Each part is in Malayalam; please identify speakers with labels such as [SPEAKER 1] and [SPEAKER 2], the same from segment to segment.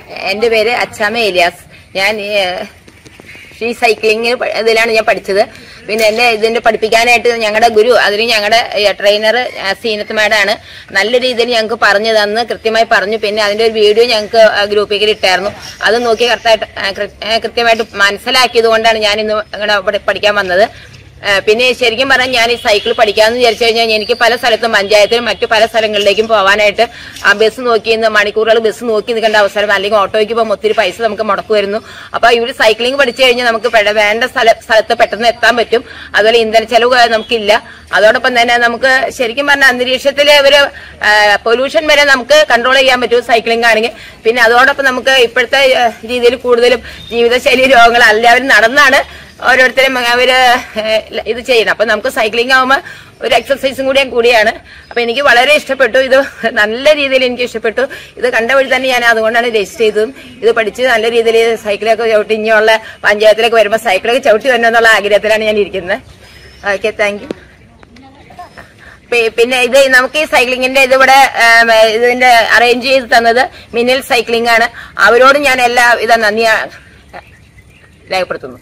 [SPEAKER 1] എന്റെ പേര് അച്ചാമ ഏലിയാസ് ഞാൻ ഏഹ്, ഈ സൈക്ലിംഗ് ഇതിലാണ് ഞാൻ പഠിച്ചത് പിന്നെ എന്നെ ഇതിന്റെ പഠിപ്പിക്കാനായിട്ട് ഞങ്ങളുടെ ഗുരു അതിന് ഞങ്ങളുടെ ട്രെയിനർ സീനത്ത് മാഡാണ് നല്ല രീതിയിൽ ഞങ്ങൾക്ക് പറഞ്ഞു തന്ന് കൃത്യമായി പറഞ്ഞു പിന്നെ അതിന്റെ ഒരു വീഡിയോ ഞങ്ങൾക്ക് ഗ്രൂപ്പിൽ ഇട്ടായിരുന്നു അത് നോക്കി കറക്റ്റായിട്ട് ആ, കൃ- ആ, കൃത്യമായിട്ട് മനസ്സിലാക്കിയത് കൊണ്ടാണ് ഞാൻ ഇന്ന് ഇവിടെ ഇവിടെ പഠിക്കാൻ വന്നത് ആ, പിന്നെ ശരിക്കും പറഞ്ഞാൽ ഞാൻ ഈ സൈക്കിൾ പഠിക്കാമെന്ന് വിചാരിച്ചു കഴിഞ്ഞാൽ എനിക്ക് പല സ്ഥലത്തും പഞ്ചായത്തിലും മറ്റു പല സ്ഥലങ്ങളിലേക്കും പോകാനായിട്ട് ആ ബസ് നോക്കി നിന്ന് മണിക്കൂറുകൾ ബസ് നോക്കി നിൽക്കേണ്ട അവസരം അല്ലെങ്കിൽ ഓട്ടോയ്ക്ക് പോകുമ്പോൾ ഒത്തിരി പൈസ നമുക്ക് മുടക്കുമായിരുന്നു അപ്പൊ ഇവർ സൈക്ലിംഗ് പഠിച്ചു കഴിഞ്ഞാൽ നമുക്ക് പെട- വേണ്ട സ്ഥല സ്ഥലത്ത് പെട്ടെന്ന് എത്താൻ പറ്റും അതുപോലെ ഇന്ധന ചെലവ് നമുക്കില്ല അതോടൊപ്പം തന്നെ നമുക്ക് ശരിക്കും പറഞ്ഞാൽ അന്തരീക്ഷത്തിലെ ഒരു പൊല്യൂഷൻ വരെ നമുക്ക് കൺട്രോൾ ചെയ്യാൻ പറ്റും സൈക്ലിംഗ് ആണെങ്കിൽ പിന്നെ അതോടൊപ്പം നമുക്ക് ഇപ്പോഴത്തെ ആ, രീതിയിൽ കൂടുതലും ജീവിതശൈലി രോഗങ്ങൾ എല്ലാവരും നടന്നാണ് ഓരോരുത്തരും അവര് ഏഹ്, ഇത് ചെയ്യണം അപ്പൊ നമുക്ക് സൈക്ലിംഗ് ആവുമ്പോൾ ഒരു എക്സർസൈസും കൂടിയും കൂടിയാണ് അപ്പൊ എനിക്ക് വളരെ ഇഷ്ടപ്പെട്ടു ഇത് നല്ല രീതിയിൽ എനിക്ക് ഇഷ്ടപ്പെട്ടു ഇത് കണ്ട വഴി തന്നെ ഞാൻ അതുകൊണ്ടാണ് രജിസ്റ്റർ ചെയ്തതും ഇത് പഠിച്ച് നല്ല രീതിയിൽ സൈക്കിളൊക്കെ ചവിട്ടി ഇനിയുള്ള പഞ്ചായത്തിലേക്ക് വരുമ്പോൾ സൈക്കിളൊക്കെ ചവിട്ടി വരണം എന്നുള്ള ആഗ്രഹത്തിലാണ് ഞാൻ ഇരിക്കുന്നത് ഓക്കെ താങ്ക് യു പി- പിന്നെ ഇത് നമുക്ക് ഈ സൈക്ലിങ്ങിന്റെ ഇത് ഇവിടെ ഏം, ഇതിന്റെ അറേഞ്ച് ചെയ്ത് തന്നത് മിന്നൽ സൈക്ലിംഗ് ആണ് അവരോട് ഞാൻ എല്ലാ ഇതാ നന്ദി ആ, രേഖപ്പെടുത്തുന്നു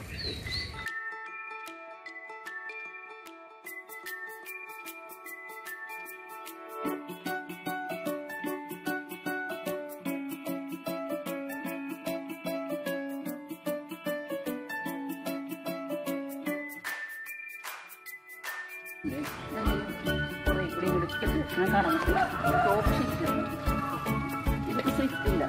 [SPEAKER 2] കുറെ കൂടി എടുത്തിട്ട് ഞാൻ നടന്നിട്ട് ടോപ്പ് ഷീറ്റിരുന്നു ഇതൊക്കെ സ്വിഫ്റ്റ് ഇല്ല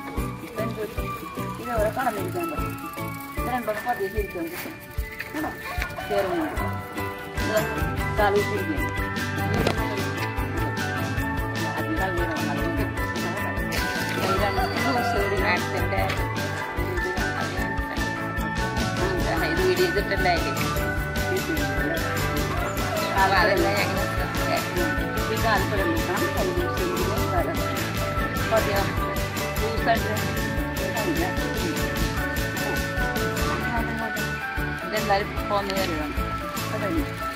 [SPEAKER 2] ഇത് ഓരോ കടന്നിരിക്കാൻ പറ്റും ഇത് രണ്ടോടെ പതിയെ ശരിക്കാൻ പറ്റും കേട്ടോ കയറുന്നുണ്ട് തലയിട്ടിരിക്കുന്നു അത് കളിയിടണം അതിൻ്റെ
[SPEAKER 1] മാഡത്തിന്റെ ഇത് വീഡിയോ ചെയ്തിട്ടുണ്ടായില്ലേ അപ്പൊ അതെല്ലാം ഞങ്ങൾ
[SPEAKER 2] ഈ കാൽപ്പഴം നിൽക്കണം കൈ ശരിക്കും തരം പതിയെ ലൂസായിട്ട് ഇതെന്തായാലും പോന്നു തരുവാണ് കഴിഞ്ഞു